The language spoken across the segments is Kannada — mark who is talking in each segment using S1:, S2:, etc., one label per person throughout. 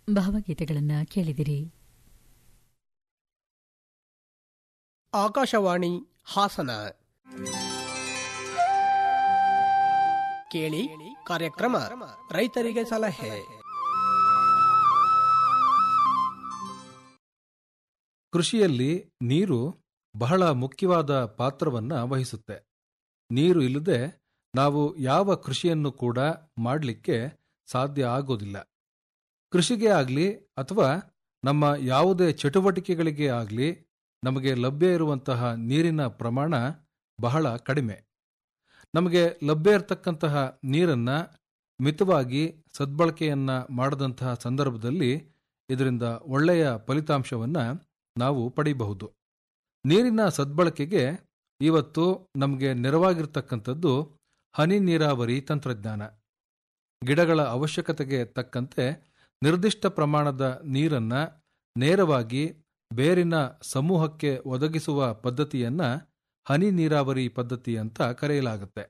S1: ಭಾವಗೀತೆಗಳನ್ನ ಕೇಳಿದಿರಿ
S2: ಆಕಾಶವಾಣಿ ಹಾಸನ ಕೇಳಿ ಕಾರ್ಯಕ್ರಮ ರೈತರಿಗೆ ಸಲಹೆ
S3: ಕೃಷಿಯಲ್ಲಿ ನೀರು ಬಹಳ ಮುಖ್ಯವಾದ ಪಾತ್ರವನ್ನ ವಹಿಸುತ್ತೆ ನೀರು ಇಲ್ಲದೆ ನಾವು ಯಾವ ಕೃಷಿಯನ್ನು ಕೂಡ ಮಾಡಲಿಕ್ಕೆ ಸಾಧ್ಯ ಆಗೋದಿಲ್ಲ ಕೃಷಿಗೆ ಆಗಲಿ ಅಥವಾ ನಮ್ಮ ಯಾವುದೇ ಚಟುವಟಿಕೆಗಳಿಗೆ ಆಗಲಿ ನಮಗೆ ಲಭ್ಯ ಇರುವಂತಹ ನೀರಿನ ಪ್ರಮಾಣ ಬಹಳ ಕಡಿಮೆ ನಮಗೆ ಲಭ್ಯ ಇರತಕ್ಕಂತಹ ನೀರನ್ನ ಮಿತವಾಗಿ ಸದ್ಬಳಕೆಯನ್ನ ಮಾಡದಂತಹ ಸಂದರ್ಭದಲ್ಲಿ ಇದರಿಂದ ಒಳ್ಳೆಯ ಫಲಿತಾಂಶವನ್ನ ನಾವು ಪಡೆಯಬಹುದು ನೀರಿನ ಸದ್ಬಳಕೆಗೆ ಇವತ್ತು ನಮಗೆ ನೆರವಾಗಿರ್ತಕ್ಕಂಥದ್ದು ಹನಿ ನೀರಾವರಿ ತಂತ್ರಜ್ಞಾನ ಗಿಡಗಳ ಅವಶ್ಯಕತೆಗೆ ತಕ್ಕಂತೆ ನಿರ್ದಿಷ್ಟ ಪ್ರಮಾಣದ ನೀರನ್ನ ನೇರವಾಗಿ ಬೇರಿನ ಸಮೂಹಕ್ಕೆ ಒದಗಿಸುವ ಪದ್ಧತಿಯನ್ನ ಹನಿ ನೀರಾವರಿ ಪದ್ಧತಿ ಅಂತ ಕರೆಯಲಾಗುತ್ತೆ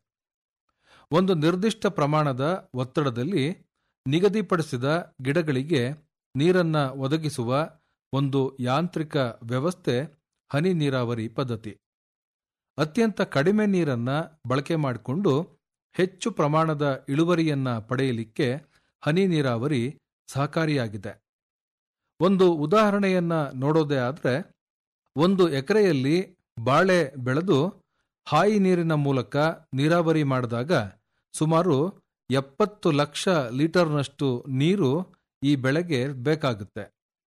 S3: ಒಂದು ನಿರ್ದಿಷ್ಟ ಪ್ರಮಾಣದ ಒತ್ತಡದಲ್ಲಿ ನಿಗದಿಪಡಿಸಿದ ಗಿಡಗಳಿಗೆ ನೀರನ್ನ ಒದಗಿಸುವ ಒಂದು ಯಾಂತ್ರಿಕ ವ್ಯವಸ್ಥೆ ಹನಿ ನೀರಾವರಿ ಪದ್ಧತಿ ಅತ್ಯಂತ ಕಡಿಮೆ ನೀರನ್ನ ಬಳಕೆ ಮಾಡಿಕೊಂಡು ಹೆಚ್ಚು ಪ್ರಮಾಣದ ಇಳುವರಿಯನ್ನ ಪಡೆಯಲಿಕ್ಕೆ ಹನಿ ನೀರಾವರಿ ಸಹಕಾರಿಯಾಗಿದೆ ಒಂದು ಉದಾಹರಣೆಯನ್ನ ನೋಡೋದೇ ಆದರೆ ಒಂದು ಎಕರೆಯಲ್ಲಿ ಬಾಳೆ ಬೆಳೆದು ಹಾಯಿ ನೀರಿನ ಮೂಲಕ ನೀರಾವರಿ ಮಾಡಿದಾಗ ಸುಮಾರು ಎಪ್ಪತ್ತು ಲಕ್ಷ ಲೀಟರ್ನಷ್ಟು ನೀರು ಈ ಬೆಳೆಗೆ ಬೇಕಾಗುತ್ತೆ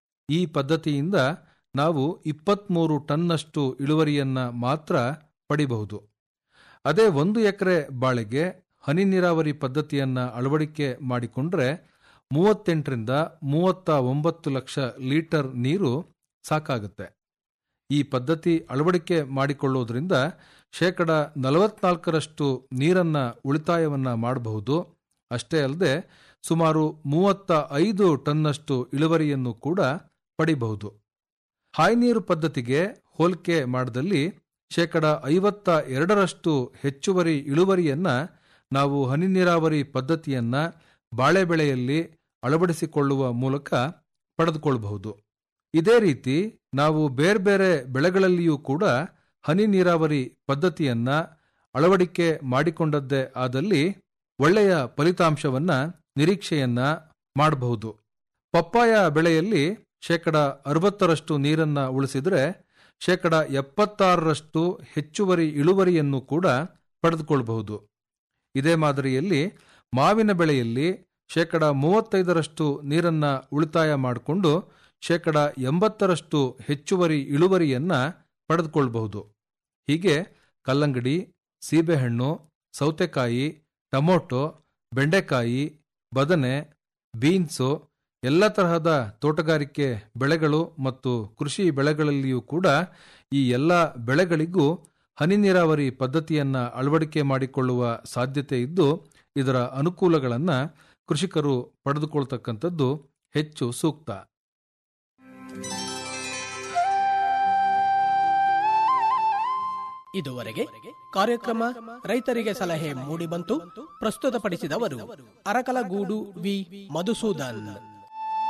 S3: ಈ ಪದ್ಧತಿಯಿಂದ ನಾವು ಇಪ್ಪತ್ಮೂರು ಟನ್ನಷ್ಟು ಇಳುವರಿಯನ್ನ ಮಾತ್ರ ಪಡಿಬಹುದು ಅದೇ ಒಂದು ಎಕರೆ ಬಾಳೆಗೆ ಹನಿ ನೀರಾವರಿ ಪದ್ಧತಿಯನ್ನ ಅಳವಡಿಕೆ ಮಾಡಿಕೊಂಡ್ರೆ ಮೂವತ್ತೆಂಟರಿಂದ ಮೂವತ್ತ ಒಂಬತ್ತು ಲಕ್ಷ ಲೀಟರ್ ನೀರು ಸಾಕಾಗುತ್ತೆ ಈ ಪದ್ಧತಿ ಅಳವಡಿಕೆ ಮಾಡಿಕೊಳ್ಳೋದ್ರಿಂದ ಶೇಕಡ ನಲವತ್ನಾಲ್ಕರಷ್ಟು ನೀರನ್ನ ಉಳಿತಾಯವನ್ನ ಮಾಡಬಹುದು ಅಷ್ಟೇ ಅಲ್ಲದೆ ಸುಮಾರು ಮೂವತ್ತ ಐದು ಟನ್ನಷ್ಟು ಇಳುವರಿಯನ್ನು ಕೂಡ ಪಡಿಬಹುದು ಹಾಯ್ನೀರು ಪದ್ಧತಿಗೆ ಹೋಲಿಕೆ ಮಾಡದಲ್ಲಿ ಶೇಕಡ ಐವತ್ತ ಎರಡರಷ್ಟು ಹೆಚ್ಚುವರಿ ಇಳುವರಿಯನ್ನ ನಾವು ಹನಿ ನೀರಾವರಿ ಪದ್ಧತಿಯನ್ನ ಬಾಳೆ ಬೆಳೆಯಲ್ಲಿ ಅಳವಡಿಸಿಕೊಳ್ಳುವ ಮೂಲಕ ಪಡೆದುಕೊಳ್ಳಬಹುದು ಇದೇ ರೀತಿ ನಾವು ಬೇರೆ ಬೇರೆ ಬೆಳೆಗಳಲ್ಲಿಯೂ ಕೂಡ ಹನಿ ನೀರಾವರಿ ಪದ್ಧತಿಯನ್ನ ಅಳವಡಿಕೆ ಮಾಡಿಕೊಂಡದ್ದೇ ಆದಲ್ಲಿ ಒಳ್ಳೆಯ ಫಲಿತಾಂಶವನ್ನ ನಿರೀಕ್ಷೆಯನ್ನ ಮಾಡಬಹುದು ಪಪ್ಪಾಯ ಬೆಳೆಯಲ್ಲಿ ಶೇಕಡ ಅರವತ್ತರಷ್ಟು ನೀರನ್ನ ಉಳಿಸಿದ್ರೆ ಶೇಕಡ ಎಪ್ಪತ್ತಾರರಷ್ಟು ಹೆಚ್ಚುವರಿ ಇಳುವರಿಯನ್ನು ಕೂಡ ಪಡೆದುಕೊಳ್ಳಬಹುದು ಇದೇ ಮಾದರಿಯಲ್ಲಿ ಮಾವಿನ ಬೆಳೆಯಲ್ಲಿ ಶೇಕಡ ಮೂವತ್ತೈದರಷ್ಟು ನೀರನ್ನ ಉಳಿತಾಯ ಮಾಡಿಕೊಂಡು ಶೇಕಡ ಎಂಬತ್ತರಷ್ಟು ಹೆಚ್ಚುವರಿ ಇಳುವರಿಯನ್ನ ಪಡೆದುಕೊಳ್ಳಬಹುದು ಹೀಗೆ ಕಲ್ಲಂಗಡಿ ಸೀಬೆಹಣ್ಣು ಸೌತೆಕಾಯಿ ಟೊಮೊಟೊ ಬೆಂಡೆಕಾಯಿ ಬದನೆ ಬೀನ್ಸು ಎಲ್ಲ ತರಹದ ತೋಟಗಾರಿಕೆ ಬೆಳೆಗಳು ಮತ್ತು ಕೃಷಿ ಬೆಳೆಗಳಲ್ಲಿಯೂ ಕೂಡ ಈ ಎಲ್ಲ ಬೆಳೆಗಳಿಗೂ ಹನಿ ನೀರಾವರಿ ಪದ್ಧತಿಯನ್ನ ಅಳವಡಿಕೆ ಮಾಡಿಕೊಳ್ಳುವ ಸಾಧ್ಯತೆ ಇದ್ದು ಇದರ ಅನುಕೂಲಗಳನ್ನ ಕೃಷಿಕರು ಪಡೆದುಕೊಳ್ತಕ್ಕಂಥದ್ದು ಹೆಚ್ಚು ಸೂಕ್ತ
S2: ಇದುವರೆಗೆ ಕಾರ್ಯಕ್ರಮ ರೈತರಿಗೆ ಸಲಹೆ ಮೂಡಿಬಂತು ಪ್ರಸ್ತುತಪಡಿಸಿದವರು ಅರಕಲಗೂಡು ವಿ ಮಧುಸೂದನ್